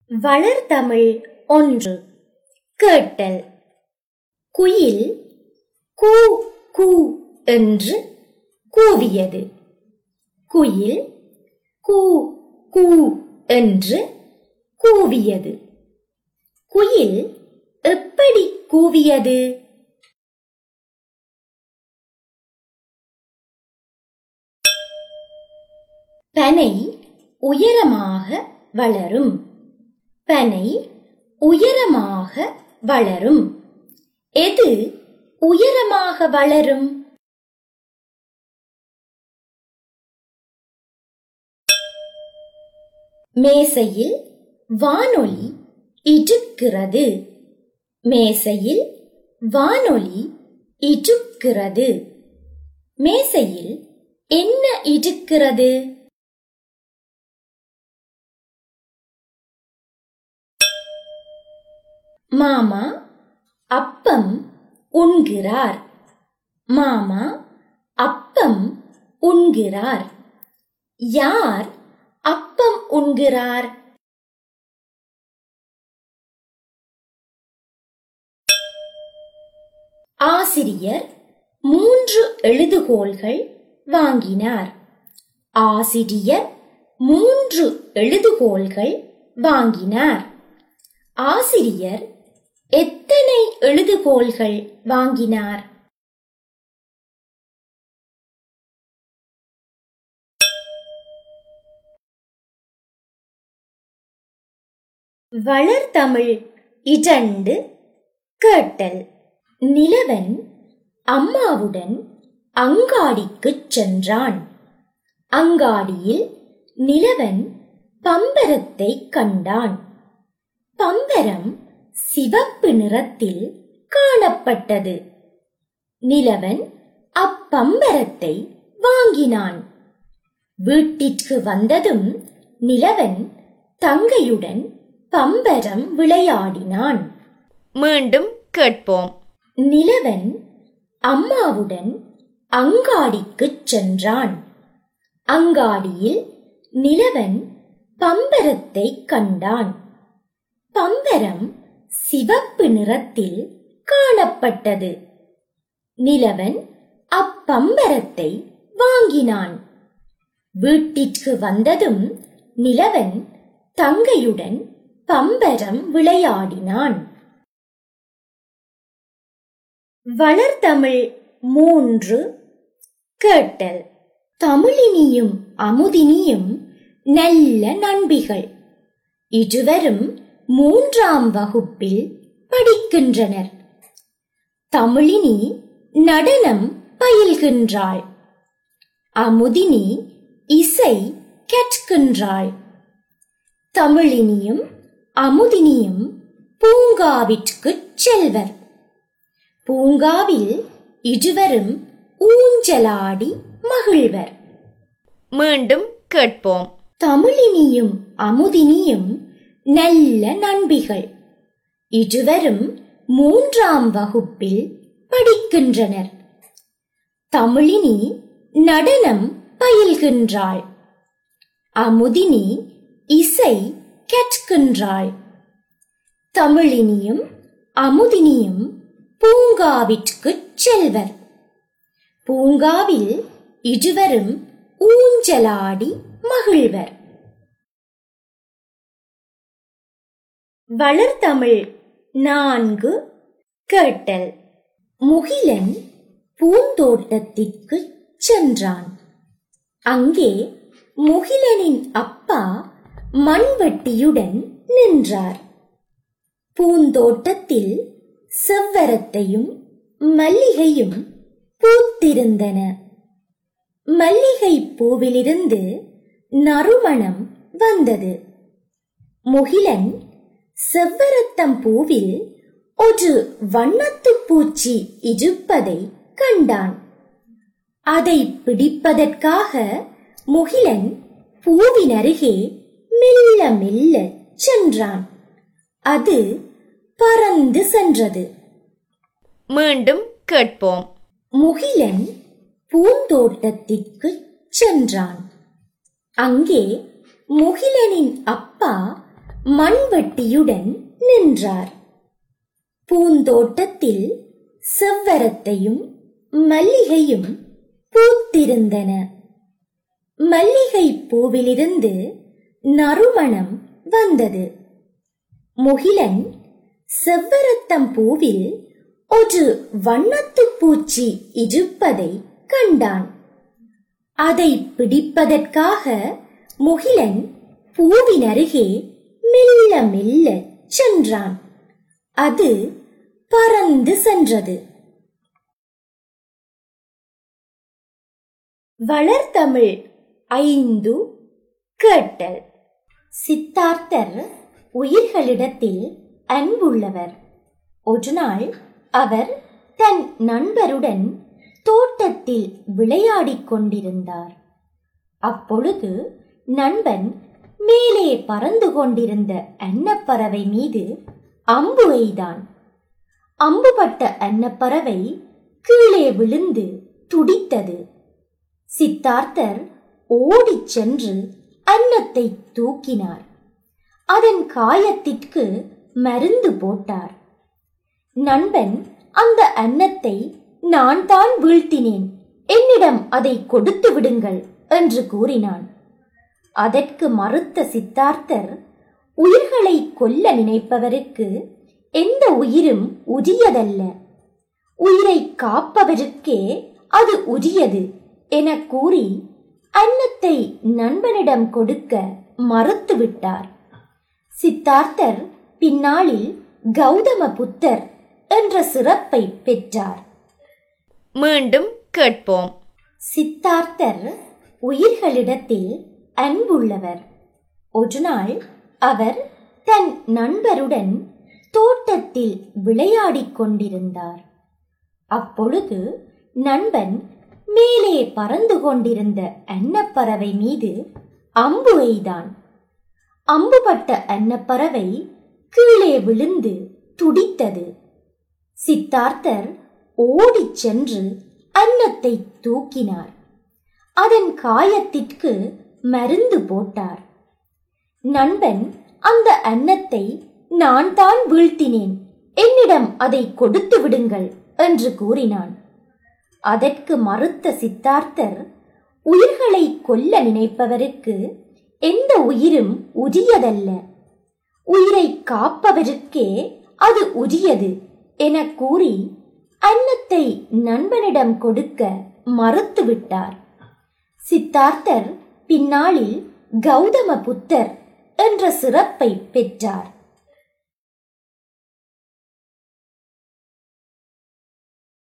வளர்தமிழ் ஒன்று கேட்டல் குயில் கூ கூ என்று கூவியது குயில் கூ கூ என்று கூவியது குயில் எப்படி கூவியது பனை உயரமாக வளரும் பனை உயரமாக வளரும் எது உயரமாக வளரும் மேசையில் வானொலி இடுக்கிறது மேசையில் வானொலி இடுக்கிறது மேசையில் என்ன இடுக்கிறது மாமா அப்பம் உண்கிறார் மாமா அப்பம் உண்கிறார் யார் அப்பம் உண்கிறார் ஆசிரியர் மூன்று எழுதுகோள்கள் வாங்கினார் ஆசிரியர் மூன்று எழுதுகோள்கள் வாங்கினார் ஆசிரியர் எத்தனை எழுதுகோள்கள் வாங்கினார் வளர்தமிழ் இரண்டு கேட்டல் நிலவன் அம்மாவுடன் அங்காடிக்குச் சென்றான் அங்காடியில் நிலவன் பம்பரத்தைக் கண்டான் பம்பரம் சிவப்பு நிறத்தில் காணப்பட்டது நிலவன் அப்பம்பரத்தை வாங்கினான் வீட்டிற்கு வந்ததும் நிலவன் தங்கையுடன் பம்பரம் விளையாடினான் மீண்டும் கேட்போம் நிலவன் அம்மாவுடன் அங்காடிக்குச் சென்றான் அங்காடியில் நிலவன் பம்பரத்தைக் கண்டான் பம்பரம் சிவப்பு நிறத்தில் காணப்பட்டது நிலவன் அப்பம்பரத்தை வாங்கினான் வீட்டிற்கு வந்ததும் நிலவன் தங்கையுடன் பம்பரம் விளையாடினான் வளர்தமிழ் மூன்று கேட்டல் தமிழினியும் அமுதினியும் நல்ல நண்பிகள் இருவரும் மூன்றாம் வகுப்பில் படிக்கின்றனர் தமிழினி நடனம் பயில்கின்றாள் அமுதினி இசை கற்கின்றாள் தமிழினியும் அமுதினியும் பூங்காவிற்குச் செல்வர் பூங்காவில் இருவரும் ஊஞ்சலாடி மகிழ்வர் மீண்டும் கேட்போம் தமிழினியும் அமுதினியும் நல்ல நண்பிகள் இருவரும் மூன்றாம் வகுப்பில் படிக்கின்றனர் தமிழினி நடனம் பயில்கின்றாள் அமுதினி இசை கற்கின்றாள் தமிழினியும் அமுதினியும் பூங்காவிற்குச் செல்வர் பூங்காவில் இருவரும் ஊஞ்சலாடி மகிழ்வர் வளர்தமிழ் நான்கு கேட்டல் முகிலன் பூந்தோட்டத்திற்கு சென்றான் அங்கே முகிலனின் அப்பா மண்வெட்டியுடன் நின்றார் பூந்தோட்டத்தில் செவ்வரத்தையும் மல்லிகையும் பூத்திருந்தன மல்லிகை பூவிலிருந்து நறுமணம் வந்தது முகிலன் செவ்வரத்தம் பூவில் ஒரு வண்ணத்துப் பூச்சி இருப்பதை கண்டான் அதை பிடிப்பதற்காக முகிலன் பூவின் அருகே மெல்ல மெல்ல சென்றான் அது பறந்து சென்றது மீண்டும் கேட்போம் முகிலன் பூந்தோட்டத்திற்கு சென்றான் அங்கே முகிலனின் அப்பா மண்வெட்டியுடன் நின்றார் பூந்தோட்டத்தில் செவ்வரத்தையும் மல்லிகையும் பூத்திருந்தன மல்லிகை பூவிலிருந்து நறுமணம் வந்தது முகிலன் செவ்வரத்தம் பூவில் ஒரு வண்ணத்துப் பூச்சி இருப்பதை கண்டான் அதை பிடிப்பதற்காக முகிலன் பூவின் அருகே மெல்ல மெல்ல சென்றான் அது பறந்து சென்றது வளர்தமிழ் ஐந்து கேட்டல் சித்தார்த்தர் உயிர்களிடத்தில் அன்புள்ளவர் ஒரு நாள் அவர் தன் நண்பருடன் தோட்டத்தில் விளையாடிக் கொண்டிருந்தார் அப்பொழுது நண்பன் மேலே பறந்து கொண்டிருந்த அன்னப்பறவை மீது அம்பு எய்தான் அம்புபட்ட அன்னப்பறவை கீழே விழுந்து துடித்தது சித்தார்த்தர் ஓடிச் சென்று அன்னத்தை தூக்கினார் அதன் காயத்திற்கு மருந்து போட்டார் நண்பன் அந்த அன்னத்தை நான் தான் வீழ்த்தினேன் என்னிடம் அதை கொடுத்து விடுங்கள் என்று கூறினான் அதற்கு மறுத்த சித்தார்த்தர் உயிர்களை கொல்ல நினைப்பவருக்கு எந்த உயிரும் உரியதல்ல உயிரை காப்பவருக்கே அது உரியது என கூறி அன்னத்தை நண்பனிடம் கொடுக்க மறுத்துவிட்டார் சித்தார்த்தர் பின்னாளில் கௌதம புத்தர் என்ற சிறப்பை பெற்றார் மீண்டும் கேட்போம் சித்தார்த்தர் உயிர்களிடத்தில் அன்புள்ளவர் ஒரு நாள் அவர் தன் நண்பருடன் தோட்டத்தில் விளையாடிக் கொண்டிருந்தார் அப்பொழுது நண்பன் மேலே பறந்து கொண்டிருந்த அன்னப்பறவை மீது அம்பு எய்தான் அம்புபட்ட அன்னப்பறவை கீழே விழுந்து துடித்தது சித்தார்த்தர் ஓடிச் சென்று அன்னத்தை தூக்கினார் அதன் காயத்திற்கு மருந்து போட்டார் நண்பன் அந்த அன்னத்தை நான் தான் வீழ்த்தினேன் என்னிடம் அதை கொடுத்து விடுங்கள் என்று கூறினான் அதற்கு மறுத்த சித்தார்த்தர் உயிர்களை கொல்ல நினைப்பவருக்கு எந்த உயிரும் உரியதல்ல உயிரை காப்பவருக்கே அது உரியது என கூறி அன்னத்தை நண்பனிடம் கொடுக்க மறுத்துவிட்டார் சித்தார்த்தர் பின்னாளில் கௌதம புத்தர் என்ற சிறப்பை பெற்றார்